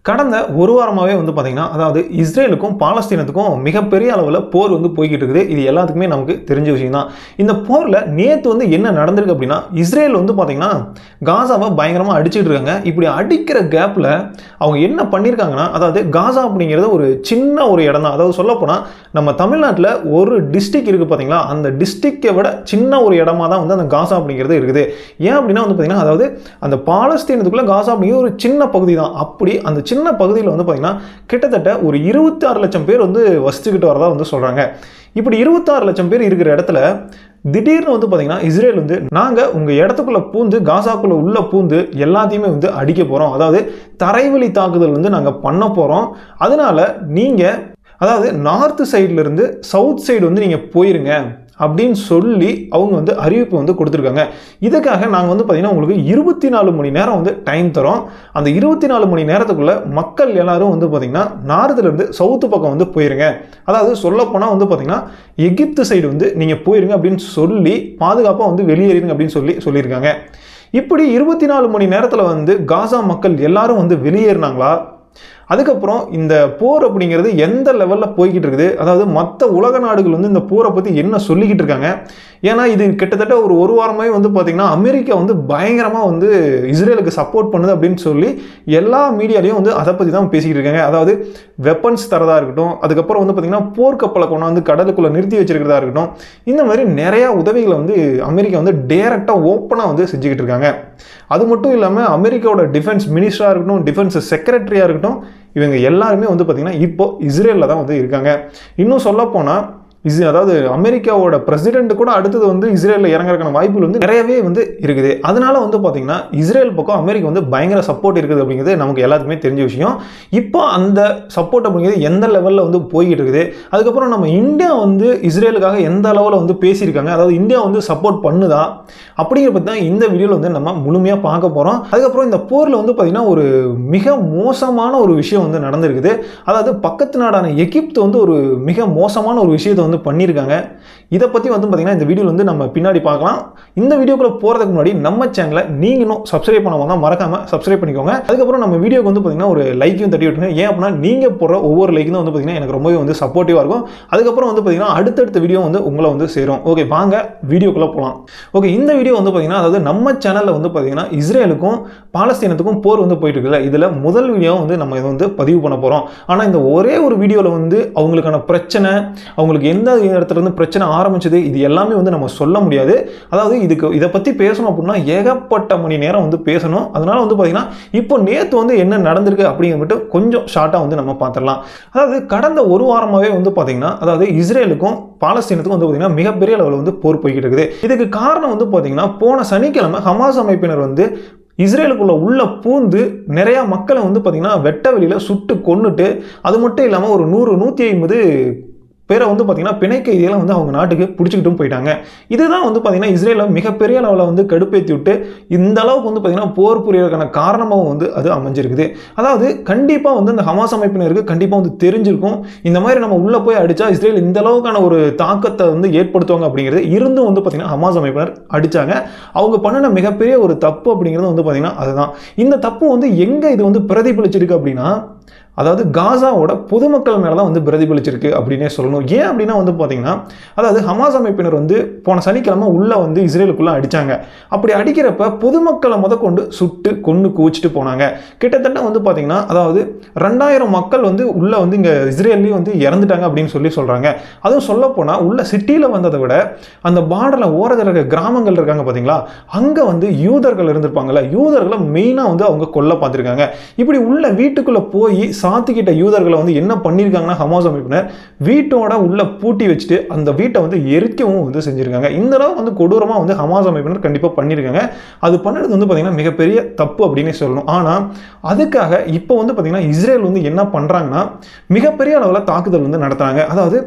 கடந்த ஒரு வாரமாகவே வந்து பார்த்தீங்கன்னா அதாவது இஸ்ரேலுக்கும் பாலஸ்தீனத்துக்கும் மிகப்பெரிய அளவில் போர் வந்து போய்கிட்டு இருக்குது இது எல்லாத்துக்குமே நமக்கு தெரிஞ்ச விஷயம் தான் இந்த போரில் நேற்று வந்து என்ன நடந்திருக்கு அப்படின்னா இஸ்ரேல் வந்து பார்த்தீங்கன்னா காசாவை பயங்கரமாக அடிச்சிட்டு இருக்காங்க இப்படி அடிக்கிற கேப்பில் அவங்க என்ன பண்ணியிருக்காங்கன்னா அதாவது காசா அப்படிங்கிறது ஒரு சின்ன ஒரு இடம் தான் அதாவது சொல்லப்போனால் நம்ம தமிழ்நாட்டில் ஒரு டிஸ்ட்ரிக்ட் இருக்குது பார்த்தீங்களா அந்த டிஸ்ட்ரிக்டை விட சின்ன ஒரு இடமா தான் வந்து அந்த காசா அப்படிங்கிறது இருக்குது ஏன் அப்படின்னா வந்து பார்த்தீங்கன்னா அதாவது அந்த பாலஸ்தீனத்துக்குள்ளே காசா அப்படிங்கிற ஒரு சின்ன பகுதி தான் அப்படி அந்த சின்ன பகுதியில் வந்து பார்த்தீங்கன்னா கிட்டத்தட்ட ஒரு இருபத்தாறு லட்சம் பேர் வந்து வசிச்சுக்கிட்டு வரதா வந்து சொல்கிறாங்க இப்படி இருபத்தாறு லட்சம் பேர் இருக்கிற இடத்துல திடீர்னு வந்து பார்த்தீங்கன்னா இஸ்ரேல் வந்து நாங்கள் உங்கள் இடத்துக்குள்ளே பூந்து காசாக்குள்ளே உள்ளே பூந்து எல்லாத்தையுமே வந்து அடிக்க போகிறோம் அதாவது தரைவழி தாக்குதல் வந்து நாங்கள் பண்ண போகிறோம் அதனால நீங்கள் அதாவது நார்த் சைட்லேருந்து சவுத் சைடு வந்து நீங்கள் போயிருங்க அப்படின்னு சொல்லி அவங்க வந்து அறிவிப்பு வந்து கொடுத்துருக்காங்க இதுக்காக நாங்கள் வந்து பார்த்திங்கன்னா உங்களுக்கு இருபத்தி நாலு மணி நேரம் வந்து டைம் தரோம் அந்த இருபத்தி நாலு மணி நேரத்துக்குள்ளே மக்கள் எல்லாரும் வந்து பார்த்திங்கன்னா நார்த்துலேருந்து சவுத்து பக்கம் வந்து போயிருங்க அதாவது சொல்லப்போனால் வந்து பார்த்திங்கன்னா எகிப்து சைடு வந்து நீங்கள் போயிருங்க அப்படின்னு சொல்லி பாதுகாப்பாக வந்து வெளியேறிங்க அப்படின்னு சொல்லி சொல்லியிருக்காங்க இப்படி இருபத்தி நாலு மணி நேரத்தில் வந்து காசா மக்கள் எல்லாரும் வந்து வெளியேறினாங்களா அதுக்கப்புறம் இந்த போர் அப்படிங்கிறது எந்த லெவலில் போய்கிட்டு இருக்குது அதாவது மற்ற உலக நாடுகள் வந்து இந்த போரை பற்றி என்ன சொல்லிக்கிட்டு இருக்காங்க ஏன்னா இது கிட்டத்தட்ட ஒரு ஒரு வாரமாகவே வந்து பார்த்திங்கன்னா அமெரிக்கா வந்து பயங்கரமாக வந்து இஸ்ரேலுக்கு சப்போர்ட் பண்ணுது அப்படின்னு சொல்லி எல்லா மீடியாலையும் வந்து அதை பற்றி தான் பேசிக்கிட்டு இருக்காங்க அதாவது வெப்பன்ஸ் தரதா இருக்கட்டும் அதுக்கப்புறம் வந்து பார்த்திங்கன்னா போர்க்கப்பலை கொண்டு வந்து கடலுக்குள்ளே நிறுத்தி வச்சிருக்கிறதா இருக்கட்டும் இந்த மாதிரி நிறையா உதவிகளை வந்து அமெரிக்கா வந்து டேரெக்டாக ஓப்பனாக வந்து செஞ்சுக்கிட்டு இருக்காங்க அது மட்டும் இல்லாமல் அமெரிக்காவோட டிஃபென்ஸ் மினிஸ்டராக இருக்கட்டும் டிஃபென்ஸ் செக்ரட்டரியாக இருக்கட்டும் இவங்க எல்லாருமே வந்து பார்த்திங்கன்னா இப்போ இஸ்ரேலில் தான் வந்து இருக்காங்க இன்னும் சொல்லப்போனால் இஸ் அதாவது அமெரிக்காவோட பிரசிடென்ட் கூட அடுத்தது வந்து இஸ்ரேலில் இறங்குறதுக்கான வாய்ப்புகள் வந்து நிறையவே வந்து இருக்குது அதனால வந்து பார்த்தீங்கன்னா இஸ்ரேல் பக்கம் அமெரிக்கா வந்து பயங்கர சப்போர்ட் இருக்குது அப்படிங்கிறது நமக்கு எல்லாத்துக்குமே தெரிஞ்ச விஷயம் இப்போ அந்த சப்போர்ட் அப்படிங்கிறது எந்த லெவலில் வந்து போய்கிட்டு இருக்குது அதுக்கப்புறம் நம்ம இந்தியா வந்து இஸ்ரேலுக்காக எந்த அளவில் வந்து பேசியிருக்காங்க அதாவது இந்தியா வந்து சப்போர்ட் பண்ணுதா அப்படிங்கிற பற்றி தான் இந்த வீடியோவில் வந்து நம்ம முழுமையாக பார்க்க போகிறோம் அதுக்கப்புறம் இந்த போரில் வந்து பார்த்திங்கன்னா ஒரு மிக மோசமான ஒரு விஷயம் வந்து நடந்திருக்குது அதாவது பக்கத்து நாடான எகிப்து வந்து ஒரு மிக மோசமான ஒரு விஷயத்தை வந்து பண்ணியிருக்காங்க இதை பற்றி வந்து பார்த்திங்கன்னா இந்த வீடியோவில் வந்து நம்ம பின்னாடி பார்க்கலாம் இந்த வீடியோக்குள்ளே போகிறதுக்கு முன்னாடி நம்ம சேனலை நீங்களும் சப்ஸ்கிரைப் பண்ணவங்க மறக்காமல் சப்ஸ்கிரைப் பண்ணிக்கோங்க அதுக்கப்புறம் நம்ம வீடியோக்கு வந்து பார்த்திங்கன்னா ஒரு லைக்கையும் தட்டி விட்டுருங்க ஏன் அப்படின்னா நீங்கள் போடுற ஒவ்வொரு லைக்கும் வந்து பார்த்திங்கன்னா எனக்கு ரொம்பவே வந்து சப்போர்ட்டிவாக இருக்கும் அதுக்கப்புறம் வந்து பார்த்திங்கன்னா அடுத்தடுத்த வீடியோ வந்து உங்களை வந்து சேரும் ஓகே வாங்க வீடியோக்குள்ளே போகலாம் ஓகே இந்த வீடியோ வந்து பார்த்திங்கன்னா அதாவது நம்ம சேனலில் வந்து பார்த்திங்கன்னா இஸ்ரேலுக்கும் பாலஸ்தீனத்துக்கும் போர் வந்து போயிட்டு இருக்குல்ல இதில் முதல் வீடியோ வந்து நம்ம இதை வந்து பதிவு பண்ண போகிறோம் ஆனால் இந்த ஒரே ஒரு வீடியோவில் வந்து அவங்களுக்கான பிரச்சனை அவங்களுக்கு எந்த இடத்துல இருந்து பிரச்சனை ஆரம்பிச்சது இது எல்லாமே வந்து நம்ம சொல்ல முடியாது அதாவது இதுக்கு இதை பற்றி பேசணும் அப்படின்னா ஏகப்பட்ட மணி நேரம் வந்து பேசணும் அதனால வந்து பார்த்திங்கன்னா இப்போ நேற்று வந்து என்ன நடந்திருக்கு அப்படிங்கிற மட்டும் கொஞ்சம் ஷார்ட்டாக வந்து நம்ம பார்த்துடலாம் அதாவது கடந்த ஒரு வாரமாகவே வந்து பார்த்திங்கன்னா அதாவது இஸ்ரேலுக்கும் பாலஸ்தீனத்துக்கும் வந்து பார்த்திங்கன்னா மிகப்பெரிய அளவில் வந்து போர் போய்கிட்டு இருக்குது இதுக்கு காரணம் வந்து பார்த்திங்கன்னா போன சனிக்கிழமை ஹமாஸ் அமைப்பினர் வந்து இஸ்ரேலுக்குள்ள உள்ள பூந்து நிறையா மக்களை வந்து பார்த்திங்கன்னா வெட்ட வெளியில் சுட்டு கொன்னுட்டு அது மட்டும் இல்லாமல் ஒரு நூறு நூற்றி ஐம்பது பேரை வந்து பார்த்திங்கன்னா பிணை கைதிகளை வந்து அவங்க நாட்டுக்கு பிடிச்சிக்கிட்டும் போயிட்டாங்க இதுதான் வந்து பார்த்திங்கன்னா இஸ்ரேலில் மிகப்பெரிய அளவில் வந்து கடுப்பேற்றி விட்டு இந்த அளவுக்கு வந்து பார்த்திங்கன்னா போர் புரியறதுக்கான காரணமாகவும் வந்து அது அமைஞ்சிருக்குது அதாவது கண்டிப்பாக வந்து அந்த ஹமாஸ் அமைப்பினருக்கு கண்டிப்பாக வந்து தெரிஞ்சிருக்கும் இந்த மாதிரி நம்ம உள்ளே போய் அடித்தா இஸ்ரேல் இந்த அளவுக்கான ஒரு தாக்கத்தை வந்து ஏற்படுத்துவாங்க அப்படிங்கிறது இருந்தும் வந்து பார்த்திங்கன்னா ஹமாஸ் அமைப்பினர் அடித்தாங்க அவங்க பண்ணின மிகப்பெரிய ஒரு தப்பு அப்படிங்கிறது வந்து பார்த்திங்கன்னா அதுதான் இந்த தப்பு வந்து எங்கே இது வந்து பிரதிபலிச்சிருக்கு அப்படின்னா அதாவது காசாவோட பொதுமக்கள் மேலே தான் வந்து பிரதிபலிச்சிருக்கு அப்படின்னே சொல்லணும் ஏன் அப்படின்னா வந்து பார்த்தீங்கன்னா அதாவது ஹமாஸ் அமைப்பினர் வந்து போன சனிக்கிழமை உள்ளே வந்து இஸ்ரேலுக்குள்ளே அடித்தாங்க அப்படி அடிக்கிறப்ப பொதுமக்களை முதற்கொண்டு சுட்டு கொண்டு குவிச்சிட்டு போனாங்க கிட்டத்தட்ட வந்து பார்த்தீங்கன்னா அதாவது ரெண்டாயிரம் மக்கள் வந்து உள்ளே வந்து இங்கே இஸ்ரேல்லையும் வந்து இறந்துட்டாங்க அப்படின்னு சொல்லி சொல்கிறாங்க அதுவும் சொல்லப்போனால் உள்ள சிட்டியில் வந்ததை விட அந்த பார்டரில் ஓரத்தில் இருக்க கிராமங்கள் இருக்காங்க பார்த்தீங்களா அங்கே வந்து யூதர்கள் இருந்திருப்பாங்கல்ல யூதர்களை மெயினாக வந்து அவங்க கொல்ல பார்த்துருக்காங்க இப்படி உள்ள வீட்டுக்குள்ளே போய் சாத்திக்கிட்ட யூதர்களை வந்து என்ன பண்ணியிருக்காங்கன்னா ஹமாஸ் அமைப்பினர் வீட்டோட உள்ள பூட்டி வச்சுட்டு அந்த வீட்டை வந்து எரிக்கவும் வந்து செஞ்சுருக்காங்க இந்த அளவு வந்து கொடூரமாக வந்து ஹமாஸ் அமைப்பினர் கண்டிப்பாக பண்ணியிருக்காங்க அது பண்ணது வந்து பார்த்திங்கன்னா மிகப்பெரிய தப்பு அப்படின்னு சொல்லணும் ஆனால் அதுக்காக இப்போ வந்து பார்த்திங்கன்னா இஸ்ரேல் வந்து என்ன பண்ணுறாங்கன்னா மிகப்பெரிய அளவில் தாக்குதல் வந்து நடத்துகிறாங்க அதாவது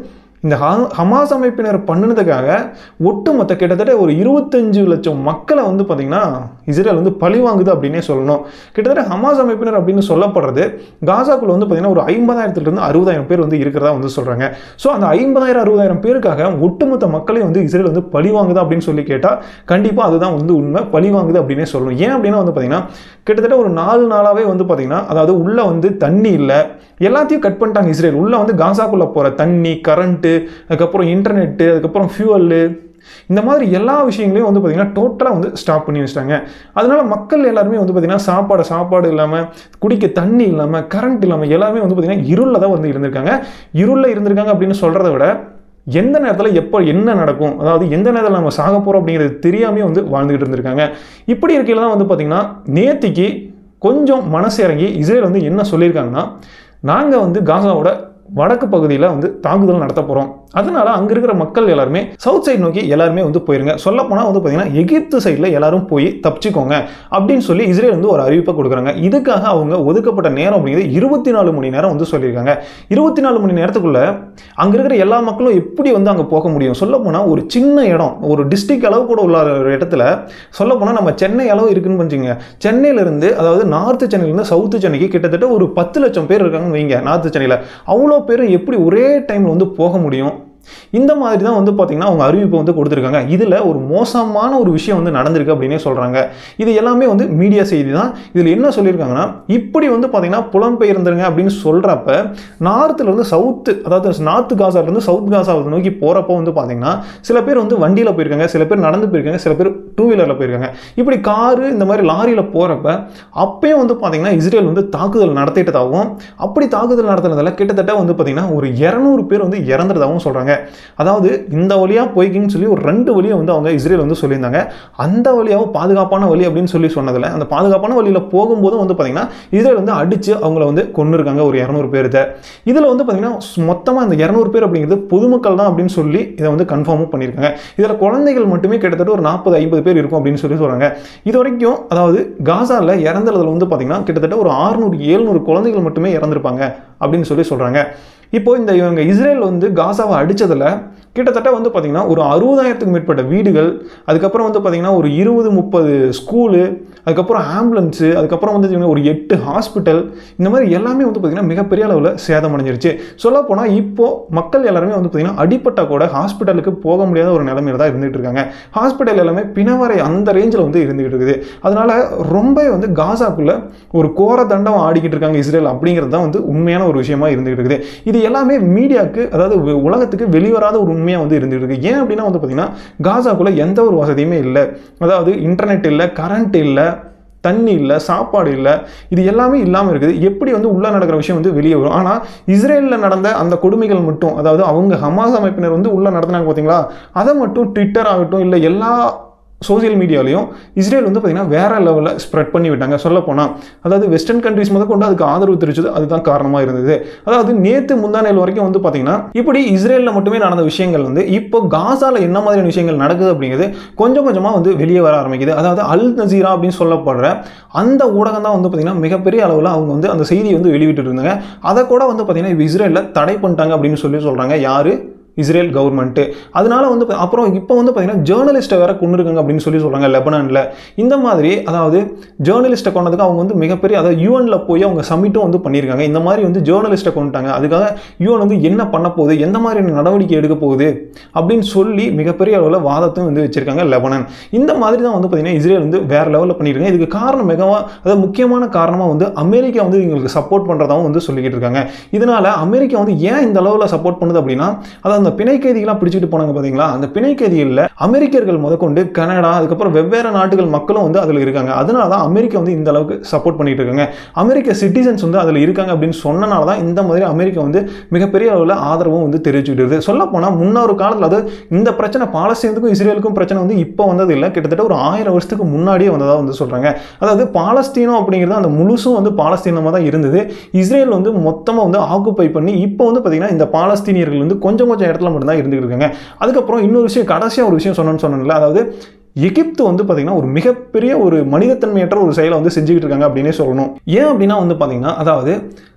இந்த ஹ- ஹமாஸ் அமைப்பினர் பண்ணினதுக்காக ஒட்டுமொத்த கிட்டத்தட்ட ஒரு இருபத்தஞ்சு லட்சம் மக்களை வந்து பார்த்திங்கன்னா இஸ்ரேல் வந்து பழி வாங்குது அப்படின்னே சொல்லணும் கிட்டத்தட்ட ஹமாஸ் அமைப்பினர் அப்படின்னு சொல்லப்படுறது காசாக்குள்ள வந்து பார்த்திங்கன்னா ஒரு ஐம்பதாயிரத்துலேருந்து அறுபதாயிரம் பேர் வந்து இருக்கிறதா வந்து சொல்கிறாங்க ஸோ அந்த ஐம்பதாயிரம் அறுபதாயிரம் பேருக்காக ஒட்டுமொத்த மக்களையும் வந்து இஸ்ரேல் வந்து பழி வாங்குதா அப்படின்னு சொல்லி கேட்டால் கண்டிப்பாக அதுதான் வந்து உண்மை பழி வாங்குது அப்படின்னே சொல்லணும் ஏன் அப்படின்னா வந்து பார்த்திங்கன்னா கிட்டத்தட்ட ஒரு நாலு நாளாகவே வந்து பார்த்திங்கன்னா அதாவது உள்ளே வந்து தண்ணி இல்லை எல்லாத்தையும் கட் பண்ணிட்டாங்க இஸ்ரேல் உள்ளே வந்து காசாக்குள்ளே போகிற தண்ணி கரண்ட்டு அதுக்கப்புறம் இன்டர்நெட்டு அதுக்கப்புறம் ஃபியூவல்லு இந்த மாதிரி எல்லா விஷயங்களையும் வந்து பார்த்திங்கன்னா டோட்டலாக வந்து ஸ்டாப் பண்ணி வச்சிட்டாங்க அதனால மக்கள் எல்லாருமே வந்து பார்த்திங்கன்னா சாப்பாடு சாப்பாடு இல்லாமல் குடிக்க தண்ணி இல்லாமல் கரண்ட் இல்லாமல் எல்லாமே வந்து பார்த்திங்கன்னா இருளில் தான் வந்து இருந்திருக்காங்க இருளில் இருந்திருக்காங்க அப்படின்னு சொல்கிறத விட எந்த நேரத்தில் எப்போ என்ன நடக்கும் அதாவது எந்த நேரத்தில் நம்ம சாக போகிறோம் அப்படிங்கிறது தெரியாமே வந்து வாழ்ந்துகிட்டு இருந்திருக்காங்க இப்படி இருக்கையில் தான் வந்து பார்த்திங்கன்னா நேத்திக்கு கொஞ்சம் மனசு இறங்கி இஸ்ரேல் வந்து என்ன சொல்லியிருக்காங்கன்னா நாங்கள் வந்து காசாவோட வடக்கு பகுதியில் வந்து தாக்குதல் நடத்த போகிறோம் அதனால அங்கே இருக்கிற மக்கள் எல்லாருமே சவுத் சைடு நோக்கி எல்லாருமே வந்து போயிருங்க சொல்லப்போனால் வந்து பார்த்தீங்கன்னா எகிப்து சைடில் எல்லாரும் போய் தப்பிச்சுக்கோங்க அப்படின்னு சொல்லி இஸ்ரேல் வந்து ஒரு அறிவிப்பை கொடுக்குறாங்க இதுக்காக அவங்க ஒதுக்கப்பட்ட நேரம் அப்படிங்கிறது இருபத்தி நாலு மணி நேரம் வந்து சொல்லியிருக்காங்க இருபத்தி நாலு மணி நேரத்துக்குள்ள அங்கே இருக்கிற எல்லா மக்களும் எப்படி வந்து அங்கே போக முடியும் சொல்லப்போனால் ஒரு சின்ன இடம் ஒரு டிஸ்ட்ரிக்ட் அளவு கூட உள்ள ஒரு இடத்துல சொல்லப்போனால் நம்ம சென்னை அளவு இருக்குன்னு வச்சுங்க சென்னையிலேருந்து அதாவது நார்த்து சென்னையிலேருந்து சவுத்து சென்னைக்கு கிட்டத்தட்ட ஒரு பத்து லட்சம் பேர் இருக்காங்கன்னு வைங்க நார்த்து சென்னையில் அவ்வளோ பேர் எப்படி ஒரே டைமில் வந்து போக முடியும் இந்த மாதிரி தான் வந்து பார்த்திங்கன்னா அவங்க அறிவிப்பை வந்து கொடுத்துருக்காங்க இதில் ஒரு மோசமான ஒரு விஷயம் வந்து நடந்திருக்கு அப்படின்னே சொல்கிறாங்க இது எல்லாமே வந்து மீடியா செய்தி தான் இதில் என்ன சொல்லியிருக்காங்கன்னா இப்படி வந்து பார்த்திங்கன்னா புலம்பெயர்ந்துருங்க அப்படின்னு சொல்கிறப்ப நார்த்துலேருந்து சவுத்து அதாவது நார்த்து காசாலேருந்து சவுத் காசாவை நோக்கி போகிறப்போ வந்து பார்த்திங்கன்னா சில பேர் வந்து வண்டியில் போயிருக்காங்க சில பேர் நடந்து போயிருக்காங்க சில பேர் டூ வீலரில் போயிருக்காங்க இப்படி காரு இந்த மாதிரி லாரியில் போகிறப்ப அப்பயும் வந்து பார்த்திங்கன்னா இஸ்ரேல் வந்து தாக்குதல் நடத்திட்டதாகவும் அப்படி தாக்குதல் நடத்துனதால கிட்டத்தட்ட வந்து பார்த்திங்கன்னா ஒரு இரநூறு பேர் வந்து இறந்துறதாகவும் சொல்கிறாங்க அதாவது இந்த வழியாக போய்க்கின்னு சொல்லி ஒரு ரெண்டு வழியை வந்து அவங்க இஸ்ரேல் வந்து சொல்லியிருந்தாங்க அந்த வழியாக பாதுகாப்பான வழி அப்படின்னு சொல்லி சொன்னதில் அந்த பாதுகாப்பான வழியில் போகும்போதும் வந்து பார்த்திங்கன்னா இஸ்ரேல் வந்து அடித்து அவங்கள வந்து கொண்டு இருக்காங்க ஒரு இரநூறு பேர்த்த இதில் வந்து பார்த்திங்கன்னா மொத்தமாக இந்த இரநூறு பேர் அப்படிங்கிறது பொதுமக்கள் தான் அப்படின்னு சொல்லி இதை வந்து கன்ஃபார்மும் பண்ணியிருக்காங்க இதில் குழந்தைகள் மட்டுமே கிட்டத்தட்ட ஒரு நாற்பது ஐம்பது பேர் இருக்கும் அப்படின்னு சொல்லி சொல்கிறாங்க இது வரைக்கும் அதாவது காசாவில் இறந்துறதுல வந்து பார்த்திங்கன்னா கிட்டத்தட்ட ஒரு ஆறுநூறு ஏழ்நூறு குழந்தைகள் மட்டுமே இறந்துருப்பாங்க அப்படின்னு சொல்லி சொல்கிறாங்க இப்போ இந்த இவங்க இஸ்ரேல் வந்து காசாவை அடித்ததில் கிட்டத்தட்ட வந்து பார்த்திங்கன்னா ஒரு அறுபதாயிரத்துக்கு மேற்பட்ட வீடுகள் அதுக்கப்புறம் வந்து பார்த்திங்கன்னா ஒரு இருபது முப்பது ஸ்கூலு அதுக்கப்புறம் ஆம்புலன்ஸு அதுக்கப்புறம் வந்து பார்த்தீங்கன்னா ஒரு எட்டு ஹாஸ்பிட்டல் இந்த மாதிரி எல்லாமே வந்து பார்த்திங்கன்னா மிகப்பெரிய அளவில் சேதம் அடைஞ்சிருச்சு சொல்லப்போனால் இப்போது மக்கள் எல்லாருமே வந்து பார்த்திங்கன்னா அடிப்பட்டா கூட ஹாஸ்பிட்டலுக்கு போக முடியாத ஒரு நிலைமையில தான் இருந்துகிட்டு இருக்காங்க ஹாஸ்பிட்டல் எல்லாமே பிணவரை அந்த ரேஞ்சில் வந்து இருந்துகிட்டு இருக்குது அதனால் ரொம்ப வந்து காசாக்குள்ளே ஒரு கோர தண்டம் ஆடிக்கிட்டு இருக்காங்க இஸ்ரேல் அப்படிங்கிறது தான் வந்து உண்மையான ஒரு விஷயமா இருந்துகிட்டு இருக்குது இது எல்லாமே மீடியாவுக்கு அதாவது வெ- உலகத்துக்கு வெளிவராத ஒரு உண்மையாக வந்து இருந்துகிட்டு இருக்கு ஏன் அப்படின்னா வந்து பார்த்திங்கன்னா காசாக்குள்ளே எந்த ஒரு வசதியுமே இல்லை அதாவது இன்டர்நெட் இல்லை கரண்ட் இல்லை தண்ணி இல்லை சாப்பாடு இல்லை இது எல்லாமே இல்லாமல் இருக்குது எப்படி வந்து உள்ளே நடக்கிற விஷயம் வந்து வெளியே வரும் ஆனால் இஸ்ரேலில் நடந்த அந்த கொடுமைகள் மட்டும் அதாவது அவங்க ஹமாஸ் அமைப்பினர் வந்து உள்ளே நடத்துனாங்க பார்த்தீங்களா அதை மட்டும் ட்விட்டர் ஆகட்டும் இல்லை எல்லா சோஷியல் மீடியாலையும் இஸ்ரேல் வந்து பார்த்திங்கன்னா வேற லெவலில் ஸ்ப்ரெட் பண்ணி விட்டாங்க சொல்ல போனால் அதாவது வெஸ்டர்ன் கண்ட்ரிஸ் முத கொண்டு அதுக்கு ஆதரவு தெரிவிச்சது அதுதான் காரணமாக இருந்தது அதாவது நேற்று முந்தானேல் வரைக்கும் வந்து பார்த்திங்கன்னா இப்படி இஸ்ரேலில் மட்டுமே நடந்த விஷயங்கள் வந்து இப்போ காசால என்ன மாதிரியான விஷயங்கள் நடக்குது அப்படிங்கிறது கொஞ்சம் கொஞ்சமாக வந்து வெளியே வர ஆரம்பிக்குது அதாவது அல் நசீரா அப்படின்னு சொல்லப்படுற அந்த ஊடகம் தான் வந்து பார்த்திங்கன்னா மிகப்பெரிய அளவில் அவங்க வந்து அந்த செய்தியை வந்து வெளியிட்டு இருந்தாங்க அதை கூட வந்து பார்த்திங்கன்னா இப்போ இஸ்ரேலில் தடை பண்ணிட்டாங்க அப்படின்னு சொல்லி சொல்கிறாங்க யார் இஸ்ரேல் கவர்மெண்ட்டு அதனால வந்து பா- அப்புறம் இப்போ வந்து பார்த்தீங்கன்னா ஜேர்னலிஸ்ட்டை வேற கொண்டு இருக்காங்க அப்படின்னு சொல்லி சொல்கிறாங்க லெபனானில் இந்த மாதிரி அதாவது ஜேர்னலிஸ்ட்டை கொண்டதுக்கு அவங்க வந்து மிகப்பெரிய அதாவது யூஎனில் போய் அவங்க சமிட்டும் வந்து பண்ணியிருக்காங்க இந்த மாதிரி வந்து ஜேர்னலிஸ்ட்டை கொண்டுட்டாங்க அதுக்காக யூஎன் வந்து என்ன பண்ண போகுது எந்த மாதிரியான நடவடிக்கை எடுக்க போகுது அப்படின்னு சொல்லி மிகப்பெரிய அளவில் வாதத்தையும் வந்து வச்சிருக்காங்க லெபனான் இந்த மாதிரி தான் வந்து பார்த்தீங்கன்னா இஸ்ரேல் வந்து வேற லெவலில் பண்ணியிருக்காங்க இதுக்கு காரணம் மிகவும் அதாவது முக்கியமான காரணமாக வந்து அமெரிக்கா வந்து இவங்களுக்கு சப்போர்ட் பண்ணுறதாவும் வந்து சொல்லிக்கிட்டு இருக்காங்க இதனால அமெரிக்கா வந்து ஏன் இந்த அளவில் சப்போர்ட் பண்ணுது அப்படின்னா அதாவது அந்த பிணை கைதிகளாக பிடிச்சிட்டு போனாங்க பார்த்தீங்களா அந்த பிணை கைதிகளில் அமெரிக்கர்கள் முதற்கொண்டு கனடா அதுக்கப்புறம் வெவ்வேறு நாடுகள் மக்களும் வந்து அதில் இருக்காங்க அதனால தான் அமெரிக்கா வந்து இந்த அளவுக்கு சப்போர்ட் பண்ணிட்டு இருக்காங்க அமெரிக்க சிட்டிசன்ஸ் வந்து அதில் இருக்காங்க அப்படின்னு சொன்னனால தான் இந்த மாதிரி அமெரிக்கா வந்து மிகப்பெரிய அளவில் ஆதரவும் வந்து தெரிவிச்சுட்டு இருக்குது சொல்ல போனால் முன்னொரு காலத்தில் அது இந்த பிரச்சனை பாலஸ்தீனத்துக்கும் இஸ்ரேலுக்கும் பிரச்சனை வந்து இப்போ வந்தது இல்லை கிட்டத்தட்ட ஒரு ஆயிரம் வருஷத்துக்கு முன்னாடியே வந்ததாக வந்து சொல்கிறாங்க அதாவது பாலஸ்தீனம் அப்படிங்கிறது அந்த முழுசும் வந்து பாலஸ்தீனமாக தான் இருந்தது இஸ்ரேல் வந்து மொத்தமாக வந்து ஆக்குப்பை பண்ணி இப்போ வந்து பார்த்திங்கன்னா இந்த பாலஸ்தீனியர்கள் வந்து கொஞ்சம் கொஞ்சம் இடத்துல மட்டும்தான் இருந்துகிட்டு இருக்காங்க அதுக்கப்புறம் இன்னொரு விஷயம் கடைசியாக ஒரு விஷயம் சொன்னேன்னு சொன்னேன்ல அதாவது எகிப்து வந்து பார்த்திங்கன்னா ஒரு மிகப்பெரிய ஒரு மனிதத்தன்மையற்ற ஒரு செயலை வந்து செஞ்சுக்கிட்டு இருக்காங்க அப்படின்னே சொல்லணும் ஏன் அப்படின்னா வந்து பார்த்திங்கன்னா அதாவது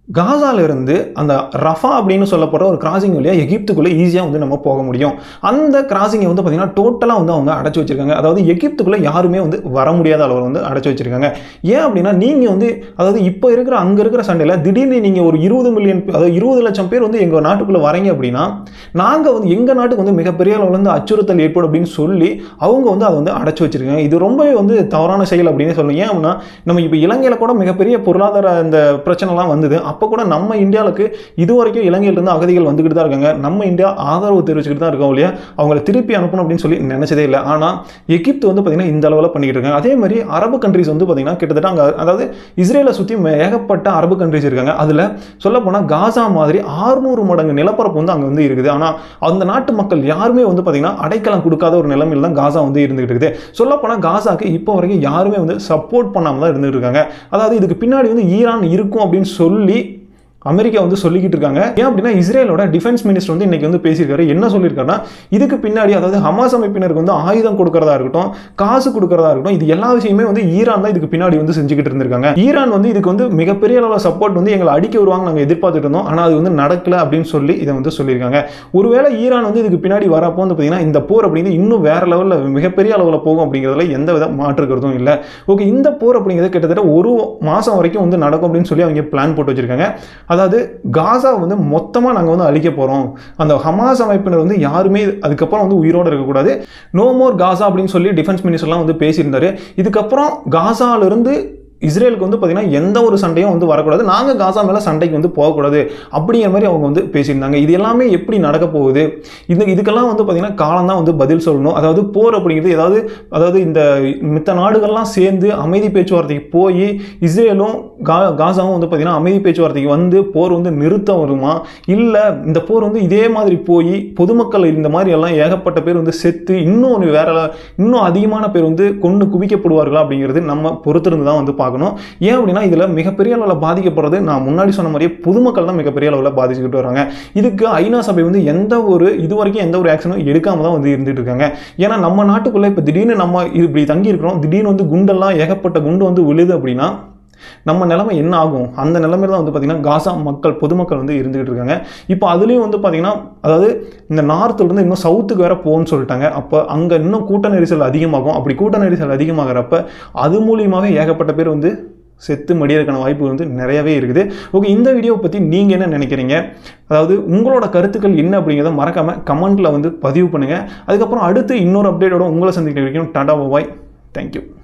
காசால இருந்து அந்த ரஃபா அப்படின்னு சொல்லப்படுற ஒரு கிராசிங் வழியாக எகிப்துக்குள்ளே ஈஸியாக வந்து நம்ம போக முடியும் அந்த கிராசிங்கை வந்து பார்த்திங்கன்னா டோட்டலாக வந்து அவங்க அடைச்சி வச்சிருக்காங்க அதாவது எகிப்துக்குள்ளே யாருமே வந்து வர முடியாத அளவில் வந்து அடைச்சி வச்சிருக்காங்க ஏன் அப்படின்னா நீங்கள் வந்து அதாவது இப்போ இருக்கிற அங்கே இருக்கிற சண்டையில் திடீர்னு நீங்கள் ஒரு இருபது மில்லியன் அதாவது இருபது லட்சம் பேர் வந்து எங்கள் நாட்டுக்குள்ளே வரீங்க அப்படின்னா நாங்கள் வந்து எங்கள் நாட்டுக்கு வந்து மிகப்பெரிய அளவில் வந்து அச்சுறுத்தல் ஏற்படும் அப்படின்னு சொல்லி அவங்க வந்து அதை வந்து அடைச்சி வச்சிருக்காங்க இது ரொம்பவே வந்து தவறான செயல் அப்படின்னு சொல்லணும் ஏன் அப்படின்னா நம்ம இப்போ இலங்கையில் கூட மிகப்பெரிய பொருளாதார இந்த பிரச்சனைலாம் வந்தது அப்போ கூட நம்ம இந்தியாவுக்கு இது வரைக்கும் இலங்கையிலிருந்து அகதிகள் வந்துக்கிட்டு தான் இருக்காங்க நம்ம இந்தியா ஆதரவு தெரிவிச்சுக்கிட்டு தான் இருக்கோம் இல்லையா அவங்கள திருப்பி அனுப்பணும் அப்படின்னு சொல்லி நினைச்சதே இல்லை ஆனால் எகிப்து வந்து பார்த்திங்கன்னா இந்த அளவில் பண்ணிக்கிட்டு இருக்காங்க அதே மாதிரி அரபு கண்ட்ரிஸ் வந்து பார்த்திங்கன்னா கிட்டத்தட்ட அங்கே அதாவது இஸ்ரேலை சுற்றி ஏகப்பட்ட அரபு கண்ட்ரிஸ் இருக்காங்க அதில் சொல்லப்போனால் காசா மாதிரி ஆறுநூறு மடங்கு நிலப்பரப்பு வந்து அங்கே வந்து இருக்குது ஆனால் அந்த நாட்டு மக்கள் யாருமே வந்து பார்த்திங்கன்னா அடைக்கலம் கொடுக்காத ஒரு நிலைமையில் தான் காசா வந்து இருந்துகிட்டு இருக்குது சொல்லப்போனால் காசாக்கு இப்போ வரைக்கும் யாருமே வந்து சப்போர்ட் பண்ணாமல் தான் இருந்துகிட்டு இருக்காங்க அதாவது இதுக்கு பின்னாடி வந்து ஈரான் இருக்கும் அப்படின்னு சொல்லி அமெரிக்கா வந்து சொல்லிக்கிட்டு இருக்காங்க ஏன் அப்படின்னா இஸ்ரேலோட டிஃபென்ஸ் மினிஸ்டர் வந்து இன்னைக்கு வந்து பேசியிருக்காரு என்ன சொல்லியிருக்காருன்னா இதுக்கு பின்னாடி அதாவது ஹமாஸ் அமைப்பினருக்கு வந்து ஆயுதம் கொடுக்கறதா இருக்கட்டும் காசு கொடுக்கறதா இருக்கட்டும் இது எல்லா விஷயமே வந்து ஈரான் தான் இதுக்கு பின்னாடி வந்து செஞ்சுக்கிட்டு இருந்திருக்காங்க ஈரான் வந்து இதுக்கு வந்து மிகப்பெரிய அளவில் சப்போர்ட் வந்து எங்களை அடிக்க வருவாங்க நாங்கள் எதிர்பார்த்துட்டு இருந்தோம் ஆனால் அது வந்து நடக்கல அப்படின்னு சொல்லி இதை வந்து சொல்லியிருக்காங்க ஒருவேளை ஈரான் வந்து இதுக்கு பின்னாடி வரப்போ வந்து பார்த்தீங்கன்னா இந்த போர் அப்படிங்கிறது இன்னும் வேற லெவலில் மிகப்பெரிய அளவில் போகும் அப்படிங்கிறதுல எந்த வித மாற்று கருத்தும் இல்லை ஓகே இந்த போர் அப்படிங்கிறது கிட்டத்தட்ட ஒரு மாதம் வரைக்கும் வந்து நடக்கும் அப்படின்னு சொல்லி அவங்க பிளான் போட்டு வச்சிருக்காங்க அதாவது காசா வந்து மொத்தமாக நாங்கள் வந்து அழிக்க போகிறோம் அந்த ஹமாஸ் அமைப்பினர் வந்து யாருமே அதுக்கப்புறம் வந்து உயிரோடு இருக்கக்கூடாது நோ மோர் காசா அப்படின்னு சொல்லி டிஃபென்ஸ் மினிஸ்டர்லாம் வந்து பேசியிருந்தாரு இதுக்கப்புறம் காசாலிருந்து இஸ்ரேலுக்கு வந்து பார்த்திங்கன்னா எந்த ஒரு சண்டையும் வந்து வரக்கூடாது நாங்கள் காசா மேலே சண்டைக்கு வந்து போகக்கூடாது அப்படிங்கிற மாதிரி அவங்க வந்து பேசியிருந்தாங்க இது எல்லாமே எப்படி நடக்க போகுது இது இதுக்கெல்லாம் வந்து பார்த்திங்கன்னா காலம் தான் வந்து பதில் சொல்லணும் அதாவது போர் அப்படிங்கிறது ஏதாவது அதாவது இந்த மித்த நாடுகள்லாம் சேர்ந்து அமைதி பேச்சுவார்த்தைக்கு போய் இஸ்ரேலும் கா காசாவும் வந்து பார்த்திங்கன்னா அமைதி பேச்சுவார்த்தைக்கு வந்து போர் வந்து நிறுத்த வருமா இல்லை இந்த போர் வந்து இதே மாதிரி போய் பொதுமக்கள் இந்த மாதிரி எல்லாம் ஏகப்பட்ட பேர் வந்து செத்து இன்னும் வேற இன்னும் அதிகமான பேர் வந்து கொண்டு குவிக்கப்படுவார்களா அப்படிங்கிறது நம்ம பொறுத்திருந்து தான் வந்து பார்க்கணும் ஏன் அப்படின்னா இதில் மிகப்பெரிய அளவில் பாதிக்கப்படுறது நான் முன்னாடி சொன்ன மாதிரியே பொதுமக்கள் தான் மிகப்பெரிய அளவில் பாதிச்சுக்கிட்டு வராங்க இதுக்கு ஐநா சபை வந்து எந்த ஒரு இது வரைக்கும் எந்த ஒரு ஆக்ஷனும் எடுக்காம தான் வந்து இருந்துட்டு இருக்காங்க ஏன்னா நம்ம நாட்டுக்குள்ளே இப்போ திடீர்னு நம்ம இப்படி தங்கி இருக்கிறோம் திடீர்னு வந்து குண்டெல்லாம் ஏகப்பட்ட குண்டு வந்து விழுது அப்படின்னா நம்ம நிலைமை என்ன ஆகும் அந்த நிலைமையில தான் வந்து பார்த்திங்கன்னா காசா மக்கள் பொதுமக்கள் வந்து இருந்துகிட்டு இருக்காங்க இப்போ அதுலேயும் வந்து பார்த்திங்கன்னா அதாவது இந்த நார்த்துலேருந்து இன்னும் சவுத்துக்கு வேற போகும்னு சொல்லிட்டாங்க அப்போ அங்கே இன்னும் கூட்ட நெரிசல் அதிகமாகும் அப்படி கூட்ட நெரிசல் அதிகமாகிறப்ப அது மூலியமாகவே ஏகப்பட்ட பேர் வந்து செத்து மடியறதுக்கான வாய்ப்பு வந்து நிறையவே இருக்குது ஓகே இந்த வீடியோவை பற்றி நீங்கள் என்ன நினைக்கிறீங்க அதாவது உங்களோட கருத்துக்கள் என்ன அப்படிங்கிறத மறக்காமல் கமெண்ட்டில் வந்து பதிவு பண்ணுங்கள் அதுக்கப்புறம் அடுத்து இன்னொரு அப்டேட்டோட உங்களை சந்திக்கிற வரைக்கும் டாடா பாய் தேங்க்யூ